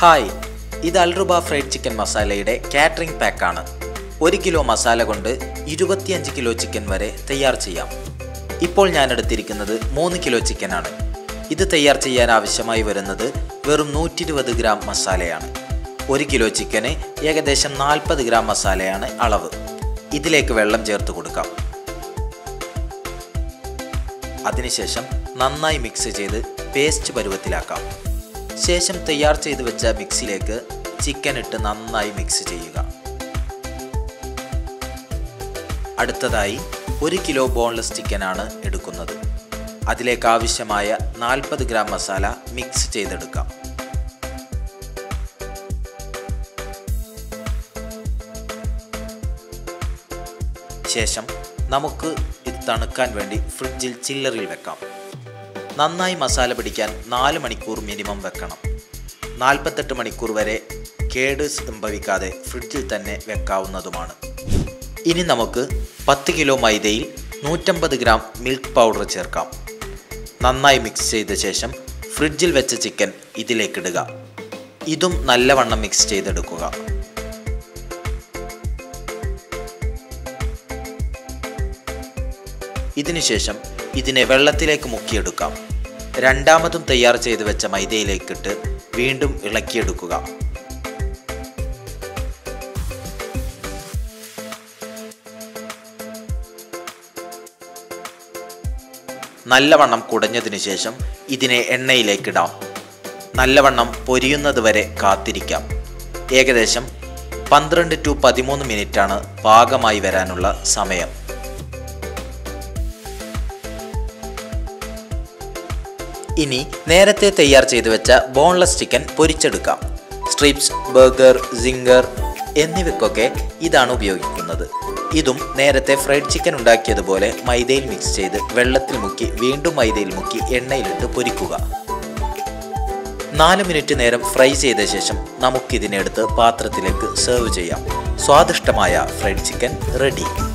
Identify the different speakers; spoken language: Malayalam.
Speaker 1: ഹായ് ഇത് അൽറുബ ഫ്രൈഡ് ചിക്കൻ മസാലയുടെ കാറ്ററിംഗ് പാക്കാണ് ഒരു കിലോ മസാല കൊണ്ട് ഇരുപത്തിയഞ്ച് കിലോ ചിക്കൻ വരെ തയ്യാർ ചെയ്യാം ഇപ്പോൾ ഞാൻ എടുത്തിരിക്കുന്നത് മൂന്ന് കിലോ ചിക്കനാണ് ഇത് തയ്യാർ ചെയ്യാൻ ആവശ്യമായി വരുന്നത് വെറും നൂറ്റി ഇരുപത് ഗ്രാം മസാലയാണ് ഒരു കിലോ ചിക്കന് ഏകദേശം നാൽപ്പത് ഗ്രാം മസാലയാണ് അളവ് ഇതിലേക്ക് വെള്ളം ചേർത്ത് കൊടുക്കാം അതിനുശേഷം നന്നായി മിക്സ് ചെയ്ത് പേസ്റ്റ് പരുവത്തിലാക്കാം ശേഷം തയ്യാർ ചെയ്ത് വെച്ച മിക്സിലേക്ക് ചിക്കൻ ഇട്ട് നന്നായി മിക്സ് ചെയ്യുക അടുത്തതായി ഒരു കിലോ ബോൺലെസ് ചിക്കനാണ് എടുക്കുന്നത് അതിലേക്ക് ആവശ്യമായ നാൽപ്പത് ഗ്രാം മസാല മിക്സ് ചെയ്തെടുക്കാം ശേഷം നമുക്ക് ഇത് തണുക്കാൻ വേണ്ടി ഫ്രിഡ്ജിൽ ചില്ലറിൽ വെക്കാം നന്നായി മസാല പിടിക്കാൻ നാല് മണിക്കൂർ മിനിമം വെക്കണം നാൽപ്പത്തെട്ട് മണിക്കൂർ വരെ കേട് സംഭവിക്കാതെ ഫ്രിഡ്ജിൽ തന്നെ വെക്കാവുന്നതുമാണ് ഇനി നമുക്ക് പത്ത് കിലോ മൈദയിൽ നൂറ്റമ്പത് ഗ്രാം മിൽക്ക് പൗഡർ ചേർക്കാം നന്നായി മിക്സ് ചെയ്ത ശേഷം ഫ്രിഡ്ജിൽ വെച്ച ചിക്കൻ ഇതിലേക്കിടുക ഇതും നല്ലവണ്ണം മിക്സ് ചെയ്തെടുക്കുക ഇതിനുശേഷം ഇതിനെ വെള്ളത്തിലേക്ക് മുക്കിയെടുക്കാം രണ്ടാമതും തയ്യാർ ചെയ്ത് വെച്ച മൈദയിലേക്കിട്ട് വീണ്ടും ഇളക്കിയെടുക്കുക നല്ലവണ്ണം കുടഞ്ഞതിനു ശേഷം ഇതിനെ എണ്ണയിലേക്കിടാം നല്ലവണ്ണം പൊരിയുന്നത് വരെ കാത്തിരിക്കാം ഏകദേശം പന്ത്രണ്ട് ടു പതിമൂന്ന് മിനിറ്റാണ് പാകമായി വരാനുള്ള സമയം ഇനി നേരത്തെ തയ്യാർ ചെയ്തു വെച്ച ബോൺലെസ് ചിക്കൻ പൊരിച്ചെടുക്കാം സ്ട്രിപ്സ് ബർഗർ സിംഗർ എന്നിവയ്ക്കൊക്കെ ഇതാണ് ഉപയോഗിക്കുന്നത് ഇതും നേരത്തെ ഫ്രൈഡ് ചിക്കൻ ഉണ്ടാക്കിയതുപോലെ മൈദയിൽ മിക്സ് ചെയ്ത് വെള്ളത്തിൽ മുക്കി വീണ്ടും മൈദയിൽ മുക്കി എണ്ണയിലിട്ട് പൊരിക്കുക നാല് മിനിറ്റ് നേരം ഫ്രൈ ചെയ്ത ശേഷം നമുക്കിതിനെടുത്ത് പാത്രത്തിലേക്ക് സെർവ് ചെയ്യാം സ്വാദിഷ്ടമായ ഫ്രൈഡ് ചിക്കൻ റെഡി